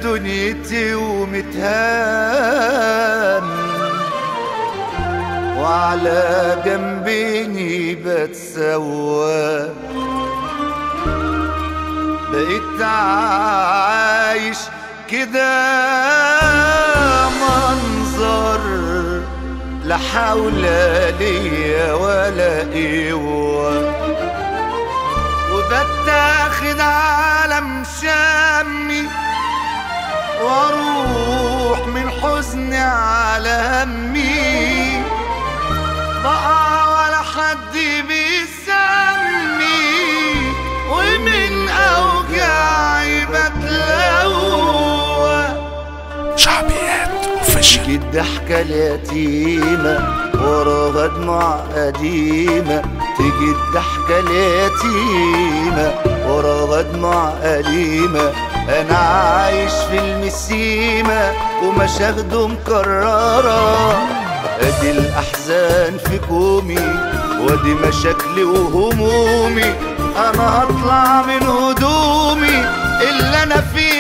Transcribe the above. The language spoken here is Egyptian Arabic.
دنيتي ومتهان وعلى جنبيني بتسوى بقيت عايش كده منظر لا حول ليا ولا قوة وبتاخد عالم شامي واروح من حزني على همي بقى ولا حد بيسمي ومن اوجاعي بتلوى شعبيات اوفيشال تيجي الضحكة اليتيمة وراها دموع قديمة تيجي الضحكة اليتيمة وراها دموع أليمة أنا عايش في المسيمة ومشاهده مكررة أدي الأحزان في كومي وادي مشاكلي وهمومي أنا هطلع من هدومي اللي أنا فيه